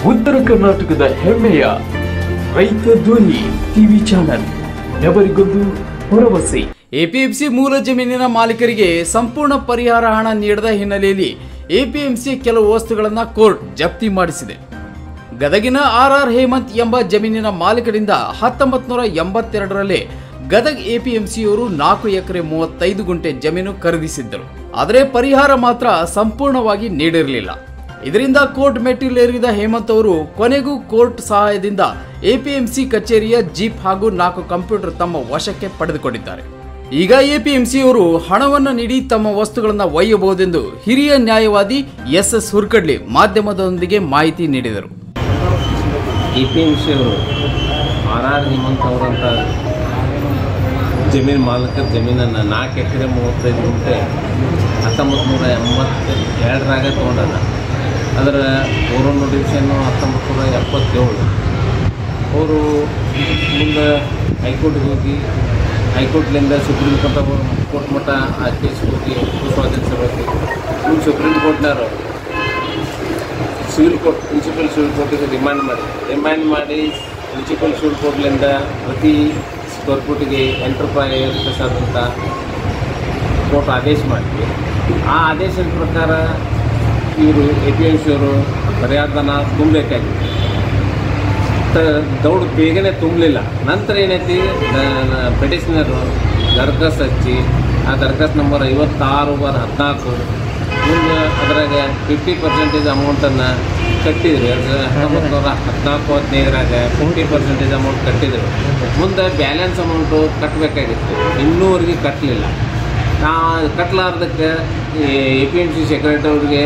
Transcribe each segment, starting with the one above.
ಉತ್ತರ ಕರ್ನಾಟಕದ ಹೆಮ್ಮೆಯ ರೈತ ಧ್ವನಿ ಟಿವಿ ಚಾನಲ್ ఎవరిಗೊಂದು ಭರವಸೆ ಎಪಿಎಂಸಿ ಮೂಲ ಜಮೀನಿನ ಮಾಲೀಕರಿಗೆ ಸಂಪೂರ್ಣ ಪರಿಹಾರ ಹಣ ನೀಡದ ಹಿನ್ನೆಲೆಯಲ್ಲಿ ಎಪಿಎಂಸಿ ಕೆಲವು ವಸ್ತುಗಳನ್ನು ಕೋರ್ಟ್ ಜಪ್ತಿ ಮಾಡಿಸಿದೆ ಗದಗಿನ ಆರ್ ಆರ್ ಹೇಮಂತ್ ಎಂಬ ಜಮೀನಿನ ಮಾಲೀಕರಿಂದ ಹತ್ತೊಂಬತ್ತು ನೂರ ಎಂಬತ್ತೆರಡರಲ್ಲಿ ಗದಗ್ ಎಪಿಎಂಸಿಯವರು ನಾಲ್ಕು ಎಕರೆ ಮೂವತ್ತೈದು ಗುಂಟೆ ಜಮೀನು ಖರೀದಿಸಿದ್ದರು ಆದರೆ ಪರಿಹಾರ ಮಾತ್ರ ಸಂಪೂರ್ಣವಾಗಿ ನೀಡಿರಲಿಲ್ಲ ಇದರಿಂದ ಕೋರ್ಟ್ ಮೆಟ್ಟಿಲೇರಿದ ಹೇಮಂತ್ ಅವರು ಕೊನೆಗೂ ಕೋರ್ಟ್ ಸಹಾಯದಿಂದ ಎಪಿಎಂಸಿ ಕಚೇರಿಯ ಜೀಪ್ ಹಾಗೂ ನಾಲ್ಕು ಕಂಪ್ಯೂಟರ್ ತಮ್ಮ ವಶಕ್ಕೆ ಪಡೆದುಕೊಂಡಿದ್ದಾರೆ ಈಗ ಎಪಿಎಂಸಿಯವರು ಹಣವನ್ನು ನೀಡಿ ತಮ್ಮ ವಸ್ತುಗಳನ್ನು ಒಯ್ಯಬಹುದೆಂದು ಹಿರಿಯ ನ್ಯಾಯವಾದಿ ಎಸ್ ಎಸ್ ಹುರ್ಕಡ್ಲಿ ಮಾಧ್ಯಮದೊಂದಿಗೆ ಮಾಹಿತಿ ನೀಡಿದರು ಎ ಪಿ ಎಮ್ ಸಿ ಅವರು ಆರ್ ಆರ್ ಹೇಮಂತ್ ಅವರಂಥ ಜಮೀನು ಮಾಲೀಕರ ಜಮೀನನ್ನು ನಾಲ್ಕು ಎಕರೆ ಮೂವತ್ತೈದು ಗುಂಟೆ ಹತ್ತೊಂಬತ್ತು ನೂರ ಎಂಬತ್ತು ಎರಡರಾಗ ತೊಗೊಂಡದ ಅದರ ಪೂರ್ವ ನೋಟಿಫಿಕೇಷನ್ನು ಹತ್ತೊಂಬತ್ತು ನೂರ ಎಪ್ಪತ್ತೇಳು ಅವರು ಮುಂದೆ ಹೈಕೋರ್ಟ್ಗೆ ಹೋಗಿ ಹೈಕೋರ್ಟ್ಲಿಂದ ಸುಪ್ರೀಂ ಕೋರ್ಟ್ ಕೋರ್ಟ್ ಮಟ್ಟ ಆ ಕೇಸ್ ಹೋಗಿ ಸುಸ್ವಾಧೀನ ಸಭೆಗೆ ಇವ್ರು ಸುಪ್ರೀಂ ಕೋರ್ಟ್ನವರು ಸಿವಿಲ್ ಕೋರ್ಟ್ ಪ್ರಿನ್ಸಿಪಲ್ ಸಿವಿಲ್ ಕೋರ್ಟಿಗೆ ರಿಮಾಂಡ್ ಮಾಡಿ ರಿಮಾಂಡ್ ಮಾಡಿ ಪ್ರಿನ್ಸಿಪಲ್ ಸಿವಿಲ್ ಕೋರ್ಟ್ಲಿಂದ ಪ್ರತಿ ಸ್ಕ್ವೇರ್ ಫುಟ್ಗೆ ಎಂಟು ರೂಪಾಯಿ ಅಂತ ಕೋರ್ಟ್ ಆದೇಶ ಮಾಡಿದ್ವಿ ಆ ಆದೇಶದ ಪ್ರಕಾರ ಇವರು ಎ ಪಿ ಎಮ್ ಸಿಯವರು ಪರಿಹಾರಧನ ತುಂಬಬೇಕಾಗಿತ್ತು ತ- ದೌಡ್ ಬೇಗನೆ ತುಂಬಲಿಲ್ಲ ನಂತರ ಏನೈತಿ ಪೆಟಿಷನರು ದರ್ಖಾಸ್ತ್ ಹಚ್ಚಿ ಆ ದರ್ಖಾಸ್ತ್ ನಂಬರ್ ಐವತ್ತಾರು ಬಾರ್ ಹದಿನಾಲ್ಕು ಮುಂದೆ ಅದರಾಗ ಫಿಫ್ಟಿ ಪರ್ಸೆಂಟೇಜ್ ಅಮೌಂಟನ್ನು ಕಟ್ಟಿದ್ರು ಎರಡು ಹತ್ತೊಂಬತ್ತು ನೂರ ಹದಿನಾಲ್ಕು ಹದಿನೈದರಾಗ ಫಿಫ್ಟಿ ಪರ್ಸೆಂಟೇಜ್ ಅಮೌಂಟ್ ಕಟ್ಟಿದ್ರು ಮುಂದೆ ಬ್ಯಾಲೆನ್ಸ್ ಅಮೌಂಟು ಕಟ್ಟಬೇಕಾಗಿತ್ತು ಇನ್ನೂವರೆಗೆ ಕಟ್ಟಲಿಲ್ಲ ನಾ ಕಟ್ಟಲಾರ್ದಕ್ಕೆ A P M C secretary ಅವ್ರಿಗೆ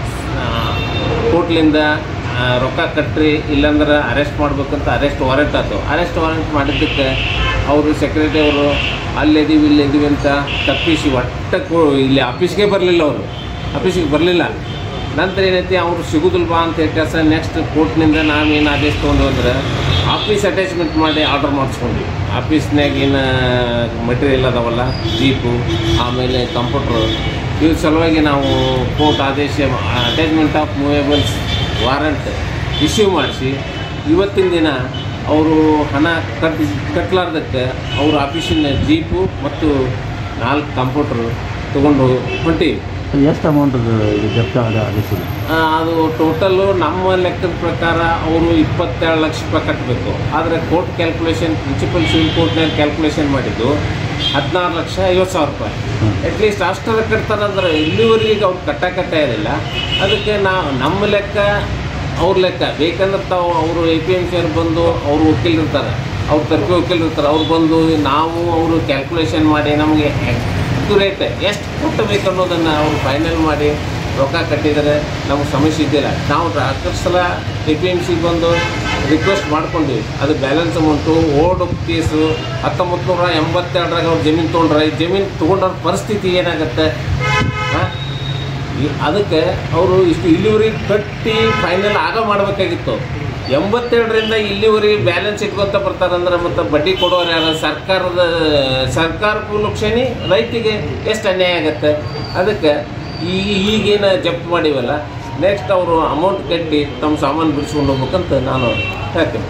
ಕೋರ್ಟ್ಲಿಂದ ಆ, ರೊಕ್ಕ ಕಟ್ಟ್ರಿ ಇಲ್ಲಾಂದ್ರೆ ಅರೆಸ್ಟ್ ಮಾಡ್ಬೇಕಂತ ಅರೆಸ್ಟ್ ವಾರೆಂಟ್ ಆಯ್ತು ಅರೆಸ್ಟ್ ವಾರೆಂಟ್ ಮಾಡಿದ್ದಕ್ಕೆ ಅವರು ಸೆಕ್ರೆಟರಿ ಅವರು ಅಲ್ಲಿದ್ದೀವಿ ಇಲ್ಲಿದ್ದೀವಿ ಅಂತ ತಪ್ಪಿಸಿ ಒಟ್ಟ ಕೋ ಇಲ್ಲಿ ಆಫೀಸ್ಗೆ ಬರಲಿಲ್ಲ ಅವರು ಆಫೀಸಿಗೆ ಬರಲಿಲ್ಲ ನಂತರ ಏನೈತಿ ಅವರು ಸಿಗುದಿಲ್ಲ ಬಾ ಅಂತ ಹೇಳಿ ನೆಕ್ಸ್ಟ್ ಕೋರ್ಟ್ನಿಂದ ನಾವೇನು ಆದೇಶ ತೊಗೊಂಡು ಅಂದ್ರೆ ಆಫೀಸ್ ಅಟ್ಯಾಚ್ಮೆಂಟ್ ಮಾಡಿ ಆರ್ಡರ್ ಮಾಡಿಸ್ಕೊಂಡ್ವಿ ಆಫೀಸ್ನಾಗ ಏನು ಮಟೀರಿಯಲ್ ಅದಾವಲ್ಲ ಜೀಪು ಆಮೇಲೆ ಕಂಪ್ಯೂಟ್ರು ಇವ್ರ ಸಲುವಾಗಿ ನಾವು ಕೋರ್ಟ್ ಆದೇಶ attachment of movables warrant issue ಮಾಡಿಸಿ ಇವತ್ತಿನ ದಿನ ಅವರು ಹಣ ಕಟ್ ಕಟ್ಟಲಾರ್ದಕ್ಕೆ ಅವ್ರ ಆಫೀಸಿನ ಜೀಪು ಮತ್ತು ನಾಲ್ಕು ಕಂಪ್ಯೂಟ್ರು ತೊಗೊಂಡು ಹೊಂಟೀವಿ ಎಷ್ಟು ಅಮೌಂಟ್ ಜಪ್ತ ಆದೇಶಿದೆ ಆ, ಅದು ಟೋಟಲ್ಲು ನಮ್ಮ ಲೆಕ್ಕದ ಪ್ರಕಾರ ಅವರು ಇಪ್ಪತ್ತೆರಡು ಲಕ್ಷ ರೂಪಾಯಿ ಕಟ್ಟಬೇಕು ಆದರೆ ಕೋರ್ಟ್ ಕ್ಯಾಲ್ಕುಲೇಷನ್ ಪ್ರಿನ್ಸಿಪಲ್ ಸಿವಿಲ್ ಕೋರ್ಟ್ನಲ್ಲಿ ಕ್ಯಾಲ್ಕುಲೇಷನ್ ಮಾಡಿದ್ದು ಹದಿನಾರು ಲಕ್ಷ ಐವತ್ತು ಸಾವಿರ ರೂಪಾಯಿ ಅಟ್ಲೀಸ್ಟ್ ಅಷ್ಟರ ಕಟ್ತಾರಂದ್ರೆ ಇಲ್ಲಿವರೆಗೆ ಈಗ ಅವ್ರು ಕಟ್ಟಕಟ್ಟ ಇರಲಿಲ್ಲ ಅದಕ್ಕೆ ನಾವು ನಮ್ಮ ಲೆಕ್ಕ ಅವ್ರ ಲೆಕ್ಕ ಬೇಕಂದ್ರೆ ತಾವು ಅವರು ಎ ಪಿ ಎಮ್ ಸಿ ಅವ್ರು ಬಂದು ಅವರು ವಕೀಲರು ಇರ್ತಾರೆ ಅವ್ರ ತರಫಿ ವಕೀಲರು ಇರ್ತಾರೆ ಅವ್ರು ಬಂದು ನಾವು ಅವರು ಕ್ಯಾಲ್ಕುಲೇಷನ್ ಮಾಡಿ ನಮಗೆ ರೇಟ್ ಎಷ್ಟು ಕೊಟ್ಟಬೇಕು ಅನ್ನೋದನ್ನು ಅವರು ಫೈನಲ್ ಮಾಡಿ ರೊಕ್ಕ ಕಟ್ಟಿದರೆ ನಮಗೆ ಸಮಸ್ಯೆ ಇದ್ದಿಲ್ಲ ನಾವು ರಾತ್ರಿ ಸಲ ಎ ಪಿ ಎಮ್ ಸಿಗೆ ಬಂದು ರಿಕ್ವೆಸ್ಟ್ ಮಾಡ್ಕೊಂಡ್ವಿ ಅದು ಬ್ಯಾಲೆನ್ಸ್ ಅಮೌಂಟು ಓಲ್ಡ್ ಕೇಸು ಹತ್ತೊಂಬತ್ತು ನೂರ ಎಂಬತ್ತೆರಡರಾಗ ಅವ್ರು ಜಮೀನು ತೊಗೊಂಡ್ರೆ ಈ ಜಮೀನು ತೊಗೊಂಡ್ರ ಪರಿಸ್ಥಿತಿ ಏನಾಗುತ್ತೆ ಹಾಂ ಈ- ಅದಕ್ಕೆ ಅವರು ಇಷ್ಟು ಇಲ್ಲಿವರೆಗೆ ಕಟ್ಟಿ ಫೈನಲ್ ಆಗ ಮಾಡಬೇಕಾಗಿತ್ತು ಎಂಬತ್ತೆರಡರಿಂದ ಇಲ್ಲಿವರೆಗೆ ಬ್ಯಾಲೆನ್ಸ್ ಇಟ್ಕೊತ ಬರ್ತಾರಂದ್ರೆ ಮತ್ತು ಬಡ್ಡಿ ಕೊಡೋರು ಯಾರು ಸರ್ಕಾರದ ಸರ್ಕಾರಕ್ಕೂ ಲಕ್ಷಣಿ ರೈತಿಗೆ ಎಷ್ಟು ಅನ್ಯಾಯ ಆಗುತ್ತೆ ಅದಕ್ಕೆ ಈ ಈಗೇನು ಜಪ್ತ್ ಮಾಡಿವಲ್ಲ ನೆಕ್ಸ್ಟ್ ಅವರು ಅಮೌಂಟ್ ಕಟ್ಟಿ ತಮ್ಮ ಸಾಮಾನು ಬಿಡಿಸ್ಕೊಂಡು ಹೋಗ್ಬೇಕಂತ ನಾನು ಹೇಳ್ತೀನಿ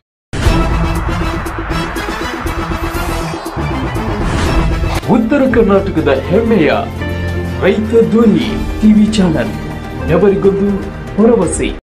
ಉತ್ತರ ಕರ್ನಾಟಕದ ಹೆಮ್ಮೆಯ ರೈತ ಧ್ವನಿ ಟಿವಿ ಚಾನಲ್ ఎవరిಗೊಂದು ಭರವಸೆ